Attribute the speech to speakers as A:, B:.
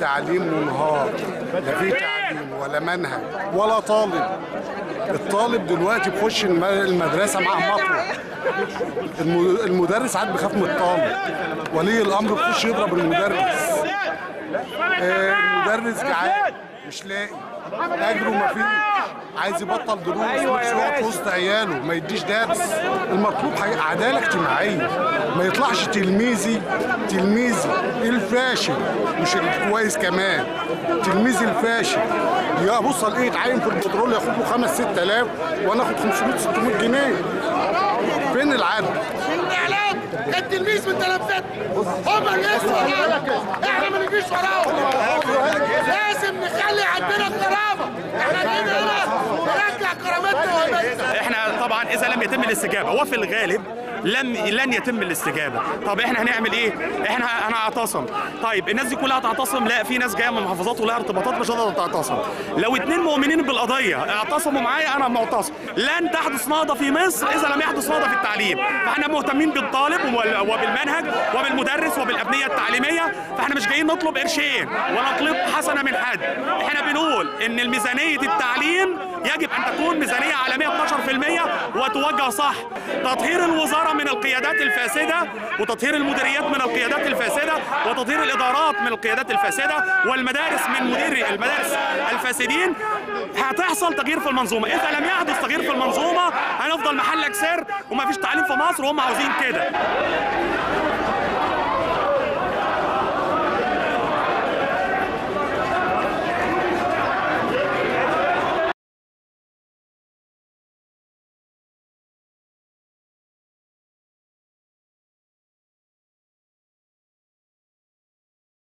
A: التعليم منهار لا في تعليم ولا منهج ولا طالب الطالب دلوقتي بيخش الم- المدرسه معاه مطوه الم- المدرس عاد بيخاف من الطالب ولي الامر بيخش يضرب المدرس آه، المدرس جعان مش لاقي اجره مفيش عايز يبطل دروس نفسه يقعد في وسط عياله ما يديش درس المطلوب حاجة عداله اجتماعيه ما يطلعش تلميذي تلميذي الفاشل مش الكويس كمان تلميذي الفاشل يا بص الاقيه يتعين في البترول ياخد له 5 6000 وانا اخد 500 600 جنيه فين العدل؟
B: الاعلام التلميذ من تلفت هم اللي يسوا وراهم احنا ما نجيش وراهم لازم نخلي عندنا كرامه احنا جايين هنا نرجع كرامتنا وهيبتنا
C: احنا طبعا اذا لم يتم الاستجابه وفي الغالب لم لن يتم الاستجابه طب احنا هنعمل ايه احنا هنعتصم طيب الناس دي كلها هتعتصم لا في ناس جايه من محافظات ولها ارتباطات مش هتقدر تعتصم لو اتنين مؤمنين بالقضيه اعتصموا معايا انا معتصم لن تحدث نهضه في مصر اذا لم يحدث نهضه في التعليم فاحنا مهتمين بالطالب وبال- وبالمنهج وبالمدرس وبالابنيه التعليميه فاحنا مش جايين نطلب قرشين ولا نطلب حسنه من حد احنا بنقول ان الميزانيه التعليم يجب ان تكون ميزانيه عالميه 12% وتوجه صح تطهير الوزاره من القيادات الفاسده وتطهير المديريات من القيادات الفاسده وتطهير الادارات من القيادات الفاسده والمدارس من مدير المدارس الفاسدين هتحصل تغيير في المنظومه اذا لم يحدث تغيير في المنظومه هنفضل محلك سر ومفيش تعليم في مصر وهم عاوزين كده